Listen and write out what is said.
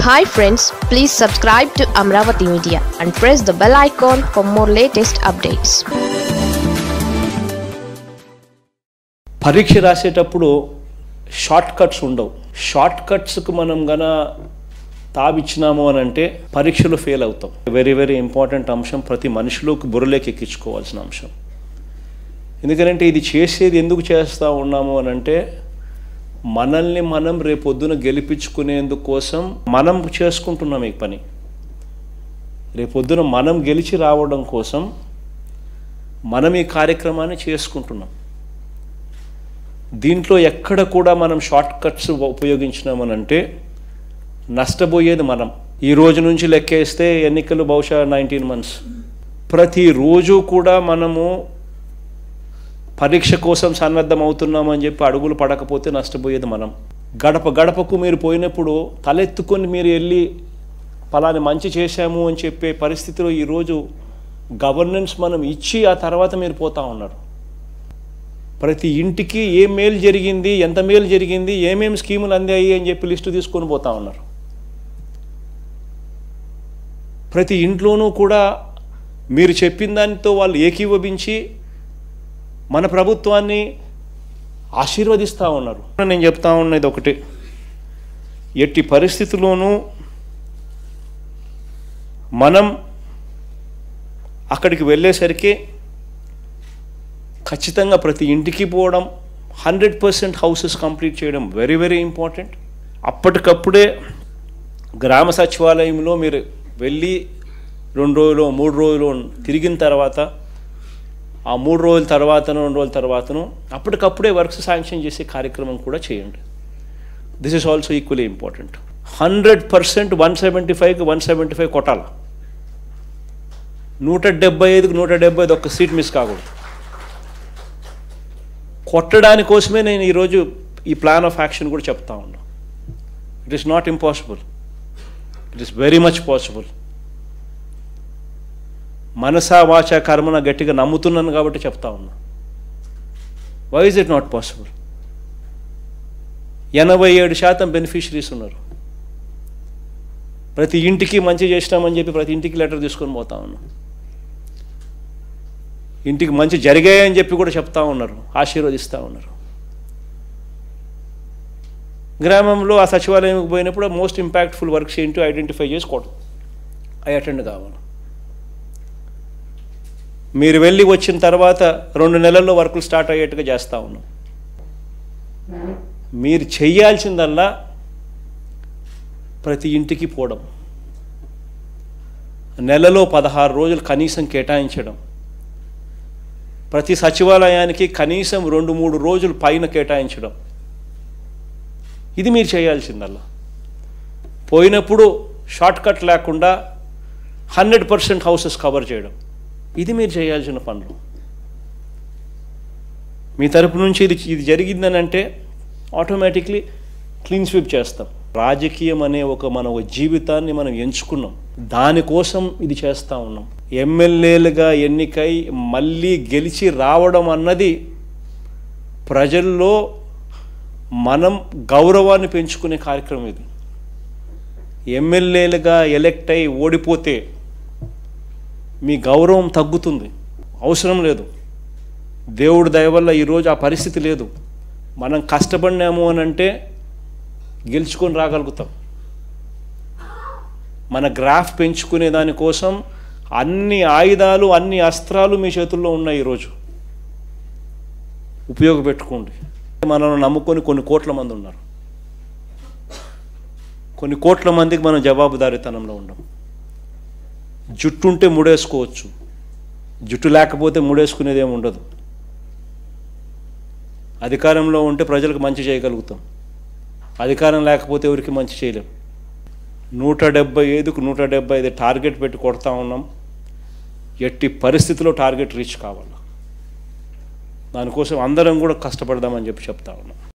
hi friends please subscribe to Amaravati media and press the bell icon for more latest updates పరీక్ష రాసేటప్పుడు short cuts ఉండవు short కట్స్కి మనం గన తావిచ్చినాము అని అంటే పరీక్షలో ఫెయిల్ అవుతాం వెరీ వెరీ ఇంపార్టెంట్ అంశం ప్రతి మనిషిలోకి బుర్రలోకి ఎక్కించుకోవాల్సిన అంశం ఎందుకంటే ఇది చేసేది ఎందుకు చేస్తూ ఉన్నాము అని అంటే మనల్ని మనం రేపొద్దున గెలిపించుకునేందుకు కోసం మనం చేసుకుంటున్నాం ఈ పని రేపొద్దున మనం గెలిచి రావడం కోసం మనం ఈ కార్యక్రమాన్ని చేసుకుంటున్నాం దీంట్లో ఎక్కడ కూడా మనం షార్ట్ కట్స్ ఉపయోగించినామనంటే నష్టపోయేది మనం ఈ రోజు నుంచి లెక్కేస్తే ఎన్నికలు బహుశా నైన్టీన్ మంత్స్ ప్రతిరోజు కూడా మనము పరీక్ష కోసం సన్నద్ధం అవుతున్నామని చెప్పి అడుగులు పడకపోతే నష్టపోయేది మనం గడప గడపకు మీరు పోయినప్పుడు తలెత్తుకొని మీరు వెళ్ళి ఫలాని మంచి చేశాము అని చెప్పే పరిస్థితిలో ఈరోజు గవర్నెన్స్ మనం ఇచ్చి ఆ తర్వాత మీరు పోతా ఉన్నారు ప్రతి ఇంటికి ఏం మేలు జరిగింది ఎంత మేలు జరిగింది ఏమేమి స్కీములు అందాయి అని చెప్పి లిస్టు తీసుకొని పోతా ఉన్నారు ప్రతి ఇంట్లోనూ కూడా మీరు చెప్పిన దానితో వాళ్ళు ఏకీభవించి మన ప్రభుత్వాన్ని ఆశీర్వదిస్తూ ఉన్నారు నేను చెప్తా ఉన్నది ఒకటి ఎట్టి పరిస్థితుల్లోనూ మనం అక్కడికి వెళ్ళేసరికి ఖచ్చితంగా ప్రతి ఇంటికి పోవడం హండ్రెడ్ పర్సెంట్ హౌసెస్ కంప్లీట్ చేయడం వెరీ వెరీ ఇంపార్టెంట్ అప్పటికప్పుడే గ్రామ సచివాలయంలో మీరు వెళ్ళి రెండు రోజులు మూడు రోజులు తిరిగిన తర్వాత ఆ మూడు రోజుల తర్వాతను రెండు రోజుల తర్వాతను అప్పటికప్పుడే వర్క్స్ శాంక్షన్ చేసే కార్యక్రమం కూడా చేయండి this is also equally important hundred percent one seventy ఫైవ్కి వన్ సెవెంటీ ఫైవ్ కొట్టాల నూట డెబ్బై ఐదుకి నూట డెబ్బై ఐదు ఒక్క సీట్ మిస్ కాకూడదు కొట్టడాని కోసమే నేను ఈరోజు ఈ ప్లాన్ ఆఫ్ యాక్షన్ కూడా చెప్తా ఉన్నా it is not impossible it is very much possible మనసా వాచ కర్మన గట్టిగా నమ్ముతున్నాను కాబట్టి చెప్తా ఉన్నా why is it not possible ఎనభై ఏడు శాతం బెనిఫిషరీస్ ఉన్నారు ప్రతి ఇంటికి మంచి చేసినామని చెప్పి ప్రతి ఇంటికి లెటర్ తీసుకొని పోతా ఉన్నాం ఇంటికి మంచి జరిగాయని చెప్పి కూడా చెప్తా ఉన్నారు ఆశీర్వదిస్తూ ఉన్నారు గ్రామంలో ఆ సచివాలయంకి పోయినప్పుడు మోస్ట్ ఇంపాక్ట్ఫుల్ వర్క్స్ ఏంటో ఐడెంటిఫై చేసుకోవడం అవి అటెండ్ కావాలి మీరు వెళ్ళి వచ్చిన తర్వాత రెండు నెలల్లో వర్కులు స్టార్ట్ అయ్యేట్టుగా చేస్తూ ఉన్నాం మీరు చెయ్యాల్సిందల్లా ప్రతి ఇంటికి పోవడం నెలలో పదహారు రోజులు కనీసం కేటాయించడం ప్రతి సచివాలయానికి కనీసం రెండు మూడు రోజులు పైన కేటాయించడం ఇది మీరు చేయాల్సిందల్లా పోయినప్పుడు షార్ట్ కట్ లేకుండా హండ్రెడ్ పర్సెంట్ హౌసెస్ కవర్ చేయడం ఇది మీరు చేయాల్సిన పనులు మీ తరపు నుంచి ఇది ఇది జరిగిందని అంటే ఆటోమేటిక్లీ క్లీన్ స్వీప్ చేస్తాం రాజకీయం అనే ఒక మన ఒక జీవితాన్ని మనం ఎంచుకున్నాం దానికోసం ఇది చేస్తూ ఉన్నాం ఎమ్మెల్యేలుగా ఎన్నికై మళ్ళీ గెలిచి రావడం అన్నది ప్రజల్లో మనం గౌరవాన్ని పెంచుకునే కార్యక్రమం ఇది ఎమ్మెల్యేలుగా ఎలెక్ట్ అయి ఓడిపోతే మీ గౌరవం తగ్గుతుంది అవసరం లేదు దేవుడి దయ వల్ల ఈరోజు ఆ పరిస్థితి లేదు మనం కష్టపడినాము అని అంటే గెలుచుకొని రాగలుగుతాం మన గ్రాఫ్ పెంచుకునే దానికోసం అన్ని ఆయుధాలు అన్ని అస్త్రాలు మీ చేతుల్లో ఉన్నాయి ఈరోజు ఉపయోగపెట్టుకోండి మనల్ని నమ్ముకొని కొన్ని కోట్ల మంది ఉన్నారు కొన్ని కోట్ల మందికి మనం జవాబుదారీతనంలో ఉండం జుట్టు ఉంటే ముడేసుకోవచ్చు జుట్టు లేకపోతే ముడేసుకునేది ఏమి ఉండదు అధికారంలో ఉంటే ప్రజలకు మంచి చేయగలుగుతాం అధికారం లేకపోతే ఎవరికి మంచి చేయలేం నూట డెబ్బై ఐదుకు నూట డెబ్బై ఐదు టార్గెట్ పెట్టి కొడతా ఉన్నాం ఎట్టి పరిస్థితిలో టార్గెట్ రీచ్ కావాలి దానికోసం అందరం కూడా కష్టపడదామని చెప్పి చెప్తా ఉన్నాం